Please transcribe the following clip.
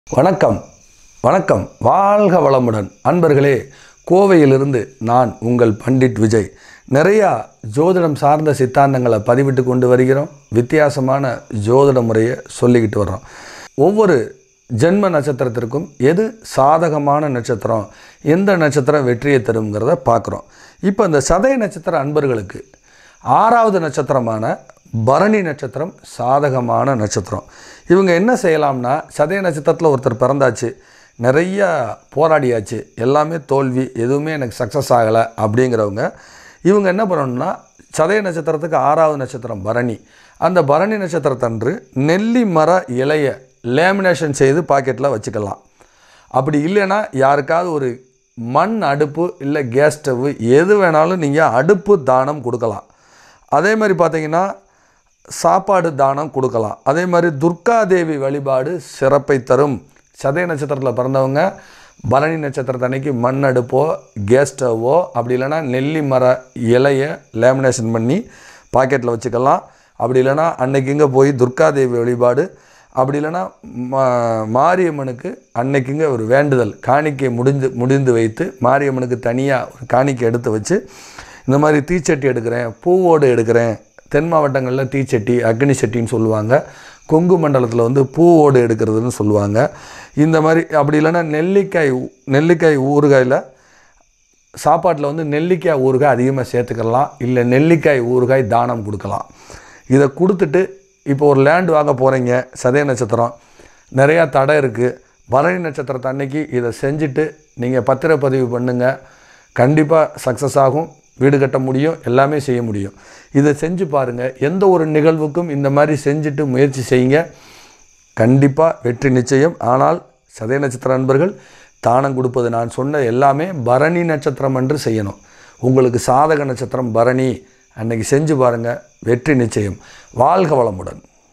வணக்கம் வணக்கம் வாழ்க வளமுடன் அன்பர்களே கோவையிலிருந்து நான் உங்கள் பண்டிட் விஜய் நிறையா ஜோதிடம் சார்ந்த சித்தாந்தங்களை பதிவிட்டு கொண்டு வருகிறோம் வித்தியாசமான ஜோதிட முறையை சொல்லிக்கிட்டு வர்றோம் ஒவ்வொரு ஜென்ம நட்சத்திரத்திற்கும் எது சாதகமான நட்சத்திரம் எந்த நட்சத்திரம் வெற்றியை தருங்கிறத பார்க்குறோம் இப்போ இந்த சதய நட்சத்திர அன்பர்களுக்கு ஆறாவது நட்சத்திரமான பரணி நட்சத்திரம் சாதகமான நட்சத்திரம் இவங்க என்ன செய்யலாம்னா சதய நட்சத்திரத்தில் ஒருத்தர் பிறந்தாச்சு நிறைய போராடியாச்சு எல்லாமே தோல்வி எதுவுமே எனக்கு சக்ஸஸ் ஆகலை அப்படிங்கிறவங்க இவங்க என்ன பண்ணணும்னா சதய நட்சத்திரத்துக்கு ஆறாவது நட்சத்திரம் பரணி அந்த பரணி நட்சத்திரத்தன்று நெல்லி மர இலையை லேமினேஷன் செய்து பாக்கெட்டில் வச்சுக்கலாம் அப்படி இல்லைன்னா யாருக்காவது ஒரு மண் அடுப்பு இல்லை கேஸ் ஸ்டவ்வு எது வேணாலும் நீங்கள் அடுப்பு தானம் கொடுக்கலாம் அதே மாதிரி பார்த்தீங்கன்னா சாப்பாடு தானம் கொடுக்கலாம் அதே மாதிரி துர்காதேவி வழிபாடு சிறப்பை தரும் சதய நட்சத்திரத்தில் பிறந்தவங்க பரணி நட்சத்திரத்தன்னைக்கு மண் அடுப்போ கேஸ் ஸ்டவ்வோ அப்படி இல்லைன்னா நெல்லி மர இலையை லேமினேஷன் பண்ணி பாக்கெட்டில் வச்சுக்கலாம் அப்படி இல்லைன்னா அன்னைக்குங்க போய் துர்காதேவி வழிபாடு அப்படி இல்லைன்னா மா மாரியம்மனுக்கு அன்னைக்குங்க ஒரு வேண்டுதல் காணிக்கை முடிந்து முடிந்து வைத்து மாரியம்மனுக்கு தனியாக ஒரு காணிக்கை எடுத்து வச்சு இந்த மாதிரி தீச்சட்டி எடுக்கிறேன் பூவோடு எடுக்கிறேன் தென் மாவட்டங்களில் தீச்சட்டி அக்னி சட்டின்னு சொல்லுவாங்க கொங்கு மண்டலத்தில் வந்து பூவோடு எடுக்கிறதுன்னு சொல்லுவாங்க இந்த மாதிரி அப்படி இல்லைன்னா நெல்லிக்காய் ஊ- நெல்லிக்காய் ஊறுகாயில் சாப்பாட்டில் வந்து நெல்லிக்காய் ஊறுகாய் அதிகமாக சேர்த்துக்கலாம் இல்லை நெல்லிக்காய் ஊறுகாய் தானம் கொடுக்கலாம் இதை கொடுத்துட்டு இப்போ ஒரு லேண்ட் வாங்க போகிறீங்க சதய நட்சத்திரம் நிறையா தடை இருக்குது பரணி நட்சத்திரத்தை அன்னைக்கு இதை செஞ்சுட்டு நீங்கள் பத்திரப்பதிவு பண்ணுங்கள் கண்டிப்பாக சக்ஸஸ் ஆகும் வீடு கட்ட முடியும் எல்லாமே செய்ய முடியும் இதை செஞ்சு பாருங்கள் எந்த ஒரு நிகழ்வுக்கும் இந்த மாதிரி செஞ்சுட்டு முயற்சி செய்யுங்க கண்டிப்பாக வெற்றி நிச்சயம் ஆனால் சதய நட்சத்திர நண்பர்கள் தானம் கொடுப்பது நான் சொன்ன எல்லாமே பரணி நட்சத்திரம் என்று செய்யணும் உங்களுக்கு சாதக நட்சத்திரம் பரணி அன்னைக்கு செஞ்சு பாருங்கள் வெற்றி நிச்சயம் வாழ்க வளமுடன்